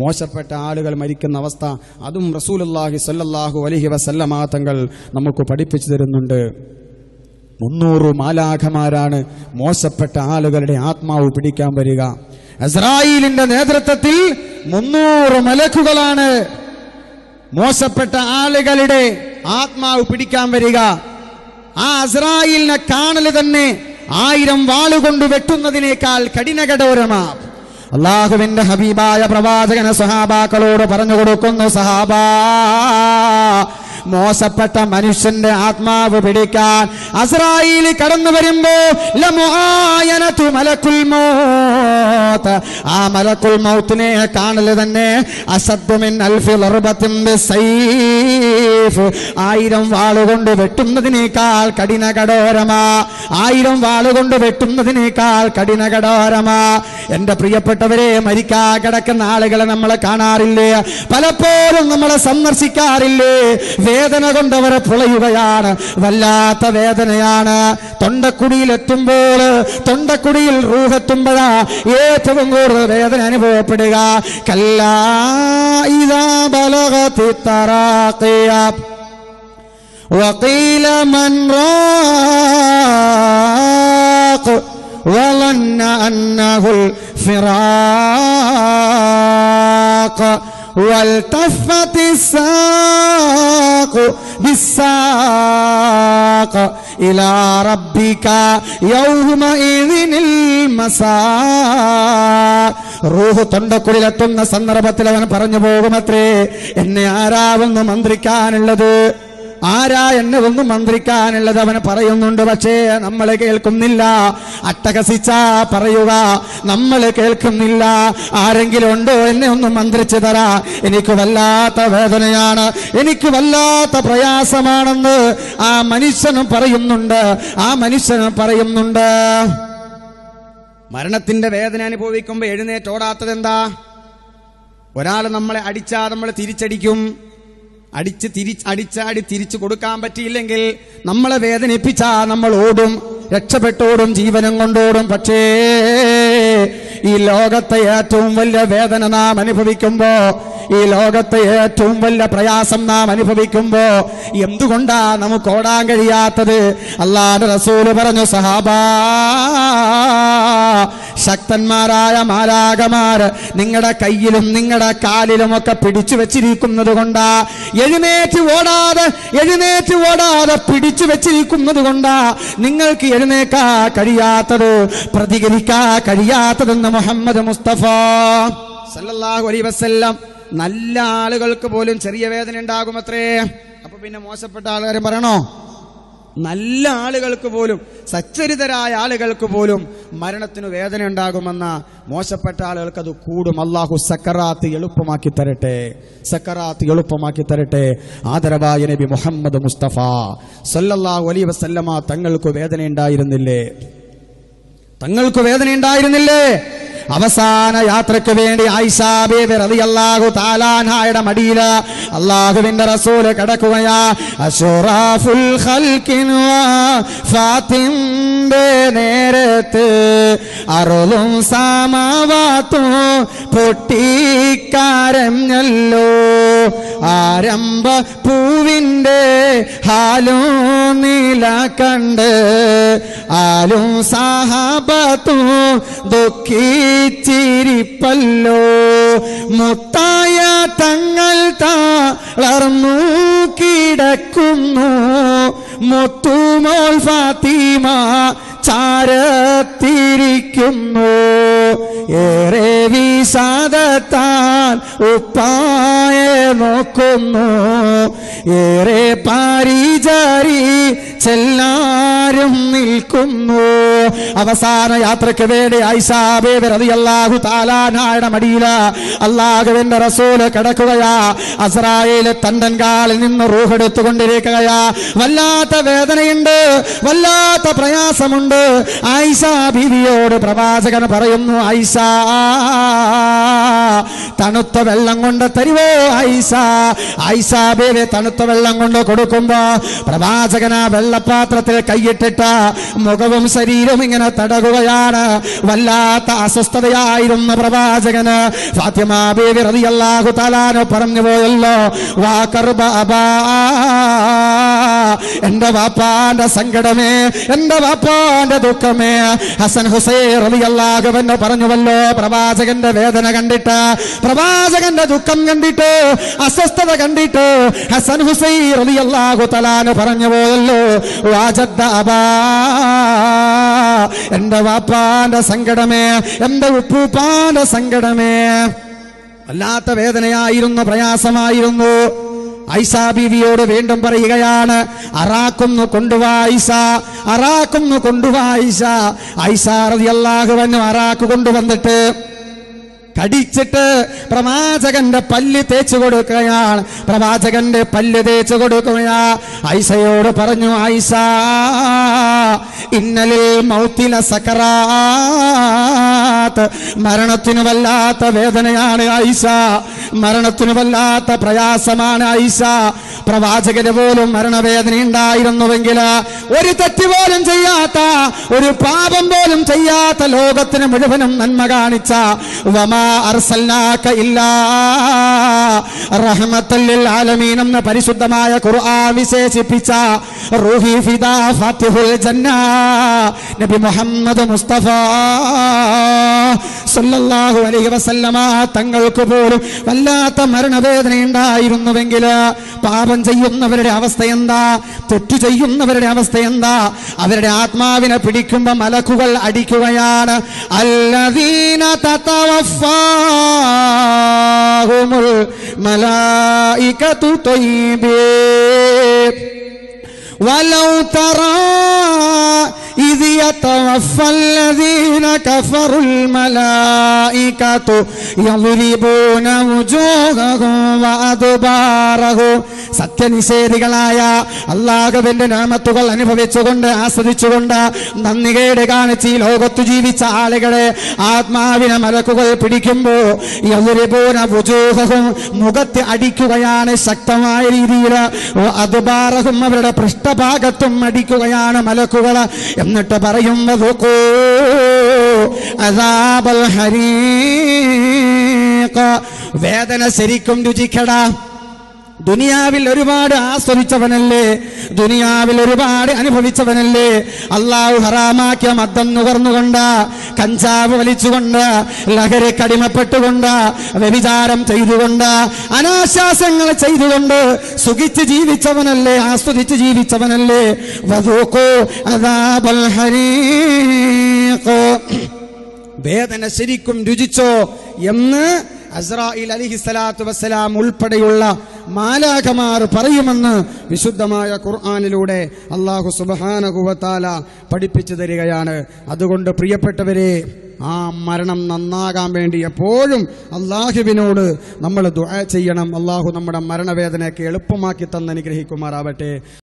മോശപ്പെട്ട ആളുകൾ മരിക്കുന്ന അവസ്ഥ അതും റസൂലുള്ളാഹി സ്വല്ലല്ലാഹു അലൈഹി വസല്ലമ തങ്ങൾ നമുക്ക് പഠിപ്പിച്ചു തരുന്നുണ്ട് മുന്നൂറ് മാലാഖമാരാണ് മോശപ്പെട്ട ആളുകളുടെ ആത്മാവ് പിടിക്കാൻ വരിക ഇസ്രായേലിന്റെ നേതൃത്വത്തിൽ മുന്നൂറ് മലക്കുകളാണ് മോശപ്പെട്ട ആളുകളുടെ ആത്മാവ് പിടിക്കാൻ വരിക ആ അസ്രായേലിനെ കാണല് തന്നെ ആയിരം വാളുകൊണ്ട് വെട്ടുന്നതിനേക്കാൾ കഠിനകഠോരമാ അള്ളാഹുവിന്റെ ഹബീബായ പ്രവാചകന സഹാബാക്കളോട് പറഞ്ഞു കൊടുക്കുന്നു സഹാബാ മോശപ്പെട്ട മനുഷ്യന്റെ ആത്മാവ് പിടിക്കാൻ അസ്രായേലി കടന്നു വരുമ്പോ ലമുആയനതു മലക്കുൽ മൗത്ത് ആ മലക്കുൽ മൗത്തിനെ കാണല് തന്നെ അസദ്മിൻ അൽഫി ലർബത്തിൻ ബിസൈഫ് ആയിരം വാളുകൊണ്ട് വെട്ടുന്നതിനേക്കാൾ കഠിന കടോരമാ ആയിരം വാളുകൊണ്ട് വെട്ടുന്നതിനേക്കാൾ കഠിന കടോരമാ എന്റെ പ്രിയപ്പെട്ടവരെ മരിക്കാ കിടക്കുന്ന ആളുകളെ നമ്മളെ കാണാറില്ലേ പലപ്പോഴും നമ്മളെ സന്ദർശിക്കാറില്ലേ വേദന കൊണ്ടവരെ പുളയുകയാണ് വല്ലാത്ത വേദനയാണ് തൊണ്ടക്കുടിയിൽ എത്തുമ്പോൾ തൊണ്ടക്കുടിയിൽ റൂഹെത്തുമ്പോഴാ ഏറ്റവും കൂടുതൽ വേദന അനുഭവപ്പെടുക കല്ലാ ഇതാ ബലഗത്തി തറാഖിയ وقيل من راق وظن أنه الفراق والتفت الساق بالساق إلى ربك يومئذ المساق റൂഹ് തൊണ്ടക്കുള്ളിലെത്തുന്ന സന്ദർഭത്തിൽ അവൻ പറഞ്ഞു പോകുമത്രേ എന്നെ ആരാവുന്നു മന്ത്രിക്കാനുള്ളത് ആരാ എന്നെ ഒന്ന് മന്ത്രിക്കാനുള്ളത് അവന് പറയുന്നുണ്ട് പക്ഷേ നമ്മൾ കേൾക്കുന്നില്ല അട്ടഹസിച്ച പറയുക നമ്മൾ കേൾക്കുന്നില്ല ആരെങ്കിലും ഉണ്ടോ എന്നെ ഒന്ന് മന്ത്രിച്ചു തരാ എനിക്ക് വല്ലാത്ത വേദനയാണ് എനിക്ക് വല്ലാത്ത പ്രയാസമാണെന്ന് ആ മനുഷ്യനും പറയുന്നുണ്ട് ആ മനുഷ്യനും പറയുന്നുണ്ട് മരണത്തിന്റെ വേദന അനുഭവിക്കുമ്പോൾ എഴുന്നേറ്റോടാത്തത് എന്താ ഒരാൾ നമ്മളെ അടിച്ചാ നമ്മൾ തിരിച്ചടിക്കും അടിച്ച് തിരി അടിച്ചാടി തിരിച്ചു കൊടുക്കാൻ പറ്റിയില്ലെങ്കിൽ നമ്മളെ വേദനിപ്പിച്ചാ നമ്മൾ ഓടും രക്ഷപ്പെട്ടോടും ജീവനം കൊണ്ടോടും പക്ഷേ ഈ ലോകത്തെ ഏറ്റവും വലിയ വേദന നാം അനുഭവിക്കുമ്പോ ഈ ലോകത്തെ ഏറ്റവും വലിയ പ്രയാസം നാം അനുഭവിക്കുമ്പോ എന്തുകൊണ്ടാ നമുക്ക് ഓടാൻ കഴിയാത്തത് അള്ളാഹ് റസൂല് പറഞ്ഞു സഹാബാ ശക്തന്മാരായ മാലാകമാര് നിങ്ങളുടെ കയ്യിലും നിങ്ങളുടെ കാലിലും ഒക്കെ പിടിച്ചു വെച്ചിരിക്കുന്നത് കൊണ്ടാ എഴുന്നേറ്റ് ഓടാതെ എഴുന്നേറ്റ് ഓടാതെ പിടിച്ചു വെച്ചിരിക്കുന്നത് കൊണ്ടാ നിങ്ങൾക്ക് എഴുന്നേക്കാ കഴിയാത്തത് പ്രതികരിക്കാ കഴിയാത്തതെന്ന് മുഹമ്മദ് മുസ്തഫ സല്ലല്ലാഹു അലൈഹി വസല്ലം നല്ല ആളുകൾക്ക് പോലും ചെറിയ വേദന ഉണ്ടാകുമത്രേ അപ്പൊ പിന്നെ മോശപ്പെട്ട ആളുകാരെ പറയണോ നല്ല ആളുകൾക്ക് പോലും സച്ചരിതരായ ആളുകൾക്ക് പോലും മരണത്തിന് വേദന ഉണ്ടാകുമെന്ന മോശപ്പെട്ട ആളുകൾക്ക് അത് കൂടും അള്ളാഹു സക്കറാത്ത് എളുപ്പമാക്കി തരട്ടെ സക്കറാത്ത് എളുപ്പമാക്കി തരട്ടെ ആദരവായ നബി മുഹമ്മദ് മുസ്തഫ സല്ലല്ലാഹു അലൈഹി വസല്ലമ തങ്ങൾക്ക് വേദന ഉണ്ടായിരുന്നില്ലേ തങ്ങൾക്ക് വേദന ഉണ്ടായിരുന്നില്ലേ അവസാന യാത്രയ്ക്ക് വേണ്ടി ആയിഷാ ബേബി റളിയല്ലാഹു താലാൻഹായുടെ മടിയില് അള്ളാഹുവിന്റെ റസൂല് കിടക്കുകയാ അഷുറാഫുൽ ഖൽക്കിനു ഫാത്തിന്റെ നേരത്ത് അറുളും സാമാവാത്തും പൊട്ടിക്കാരഞ്ഞല്ലോ ആരംഭ പൂവിന്റെ ഹാലും നീല കണ്ട് ആലും സാഹാബത്തും ദുഃഖിച്ചിരിപ്പല്ലോ മുത്തായ തങ്ങൾ തളർന്നു കിടക്കുന്നു മുത്തുമോൾ ഫാത്തിമ ചാരത്തിരിക്കുന്നു ഏറെ വിഷാദത്താൽ ഉപ്പായെ നോക്കുന്നു ഏറെ പാരിചാരി ചെല്ലാരും നിൽക്കുന്നു അവസാന യാത്രയ്ക്ക് വേണ്ടി ഐസാബേബ് റളിയല്ലാഹു താലാനായുടെ മടിയില അള്ളാഹുവിന്റെ റസൂല് കിടക്കുകയാ അസ്രായേല് തണ്ടൻ കാലിൽ നിന്ന് റൂഹെടുത്തുകൊണ്ടിരിക്കുകയാ വല്ലാത്ത വേദനയുണ്ട് വല്ലാത്ത പ്രയാസമുണ്ട് ആയിഷ ബീവിയോട് പ്രവാചകൻ പറയുന്നു ആയിഷ തണുത്ത വെള്ളം കൊണ്ട് തരുവോ ആയിഷ ആയിഷ ബേബി തണുത്ത വെള്ളം കൊണ്ട് കൊടുക്കുമ്പോ പ്രവാചകന വെള്ളപാത്രത്തിൽ കൈയിട്ടിട്ട് മുഖവും ശരീരവും പോലും ഇങ്ങനെ തടകുകയാണ് വല്ലാത്ത അസ്വസ്ഥതയായിരുന്ന പ്രവാചകന് ഫാത്തിമ ബേബി റളിയല്ലാഹു തആലാനോ പറഞ്ഞു പോയല്ലോ വാ കർബാബാ എന്റെ വാപ്പാന്റെ സങ്കടമേ എന്റെ വാപ്പാന്റെ ദുഃഖമേ ഹസൻ ഹുസൈൻ റളിയല്ലാഹു അൻഹു പറഞ്ഞുവല്ലോ പ്രവാചകന്റെ വേദന കണ്ടിട്ട് പ്രവാചകന്റെ ദുഃഖം കണ്ടിട്ട് അസ്വസ്ഥത കണ്ടിട്ട് ഹസൻ ഹുസൈൻ റളിയല്ലാഹു തആലാന് പറഞ്ഞു പോയല്ലോ വാജദ്ദ അബാ എന്റെ വാപ്പാന്റെ സങ്കടമേ എന്റെ ഉപ്പൂപ്പാന്റെ സങ്കടമേ വല്ലാത്ത വേദനയായിരുന്നു പ്രയാസമായിരുന്നു ഐസ ബീവിയോട് വീണ്ടും പറയുകയാണ് അറാക്കുന്നു കൊണ്ടുവാ ഐസ അറാക്കുന്നു കൊണ്ടുവാ ഐസ ഐസ റളിയല്ലാഹുവിനു അറാക്ക് കൊണ്ടുവന്നിട്ട് കടിച്ചിട്ട് പ്രവാചകന്റെ പല്ല് തേച്ചു കൊടുക്കുകയാണ് പ്രവാചകന്റെ പല്ല് തേച്ചു കൊടുക്കുകയാ ഐസയോട് പറഞ്ഞു ഐസ ഇന്നലിൽ മൗത്തില സക്കറാത്ത് മരണത്തിനു വല്ലാത്ത വേദനയാണ് ഐസ മരണത്തിനു വല്ലാത്ത പ്രയാസമാണ് ഐസ പ്രവാചകന് പോലും മരണവേദന ഉണ്ടായിരുന്നുവെങ്കിൽ ഒരു തെറ്റ് പോലും ചെയ്യാത്ത ഒരു പാപം പോലും ചെയ്യാത്ത ലോകത്തിന് മുഴുവനും നന്മ കാണിച്ച വമാ അർസൽനാക ഇല്ലാ റഹ്മത്തൽ ലിൽ ആലമീൻ എന്ന പരിശുദ്ധമായ ഖുർആൻ വിശേഷിപ്പിച്ച റൂഹി ഫിദാ ഫാത്തിഹുൽ ജന്ന നബി മുഹമ്മദ് മുസ്തഫ സല്ലല്ലാഹു അലൈഹി വസല്ലമ തങ്ങൾക്ക് പോലും വല്ലാത്ത മരണവേദന ഉണ്ടായിരുന്നുവെങ്കിൽ പാപം ചെയ്യുന്നവരുടെ അവസ്ഥ എന്താ തെറ്റു ചെയ്യുന്നവരുടെ അവസ്ഥ എന്താ അവരുടെ ആത്മാവിനെ പിടിക്കുമ്പോൾ മലക്കുകൾ അടിക്കുകയാണ് അല്ലദീന തതവഫാഹുമുൽ മലായികതു ത്വയ്യിബീൻ ولو ترى إذ يتوفى الذين كفروا الملائكة يضربون وجوههم وأدبارهم സത്യനിഷേധികളായ അള്ളാഹുവിന്റെ നാമത്തുകൾ അനുഭവിച്ചുകൊണ്ട് ആസ്വദിച്ചുകൊണ്ട് നന്ദികേട് കാണിച്ച് ഈ ലോകത്ത് ജീവിച്ച ആളുകളെ ആത്മാവിനെ മലക്കുകൾ പിടിക്കുമ്പോ യൗരിപൂന വുജൂഹവും മുഖത്ത് അടിക്കുകയാണ് ശക്തമായ രീതിയിൽ അതുബാറഹും അവരുടെ പൃഷ്ഠഭാഗത്തും അടിക്കുകയാണ് മലക്കുകൾ എന്നിട്ട് പറയും വധുക്കൂ അദാബൽ ഹരീഖ വേദന ശരിക്കും രുചിക്കടാ ദുനിയാവിൽ ഒരുപാട് ആസ്വദിച്ചവനല്ലേ ദുനിയാവിൽ ഒരുപാട് അനുഭവിച്ചവനല്ലേ അള്ളാഹു ഹറാമാക്കിയ മദ്ദം നുകർന്നുകൊണ്ട് കഞ്ചാവ് വലിച്ചുകൊണ്ട് ലഹരി കടിമപ്പെട്ടുകൊണ്ട് വ്യഭിചാരം ചെയ്തുകൊണ്ട് അനാശാസങ്ങൾ ചെയ്തുകൊണ്ട് സുഖിച്ച് ജീവിച്ചവനല്ലേ ആസ്വദിച്ച് ജീവിച്ചവനല്ലേ വധൂക്കോ അദാബൽ ഹരീഖ് വേദന ശരിക്കും രുചിച്ചോ എന്ന് അസ്രായിൽ അലിഹി സ്വലാത്തു വസ്സലാം ഉൾപ്പെടെയുള്ള മാലാഖമാർ പറയുമെന്ന് വിശുദ്ധമായ ഖുർആാനിലൂടെ അള്ളാഹു സുബാനകുവത്താല പഠിപ്പിച്ചു തരികയാണ് അതുകൊണ്ട് പ്രിയപ്പെട്ടവരെ ആ മരണം നന്നാകാൻ വേണ്ടി എപ്പോഴും അള്ളാഹുവിനോട് നമ്മൾ ദുആ ചെയ്യണം അള്ളാഹു നമ്മുടെ മരണവേദനയൊക്കെ എളുപ്പമാക്കി തന്ന് അനുഗ്രഹിക്കുമാറാവട്ടെ